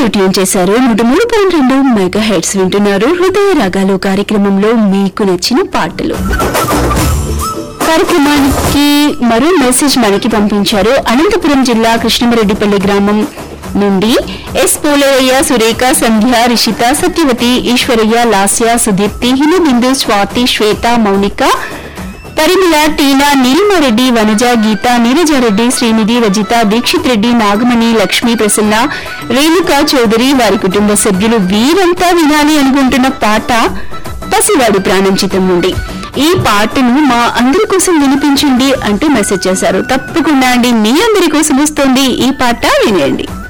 మీరు ట్యూన్ చేశారు నూట మూడు పాయింట్ రెండు మెగా హెడ్స్ వింటున్నారు హృదయ రాగాలు కార్యక్రమంలో మీకు నచ్చిన పాటలు కార్యక్రమానికి మరో మెసేజ్ మనకి పంపించారు అనంతపురం జిల్లా కృష్ణమరెడ్డిపల్లి గ్రామం నుండి ఎస్ పోలయ్య సురేఖ సంధ్య రిషిత సత్యవతి ఈశ్వరయ్య లాస్య సుదీప్తి హిమబిందు స్వాతి శ్వేత మౌనిక పరిమళ టీనా నీలిమారెడ్డి వనజ గీత నీరజారెడ్డి శ్రీనిధి రజిత దీక్షిత్ రెడ్డి నాగమణి లక్ష్మీ ప్రసన్న రేణుకా చౌదరి వారి కుటుంబ సభ్యులు వీరంతా వినాలి అనుకుంటున్న పాట పసివాడి ప్రాణం చిత్రం నుండి ఈ పాటను మా అందరి కోసం వినిపించండి అంటూ మెసేజ్ చేశారు తప్పకుండా అండి మీ అందరి కోసం వస్తోంది ఈ పాట వినేయండి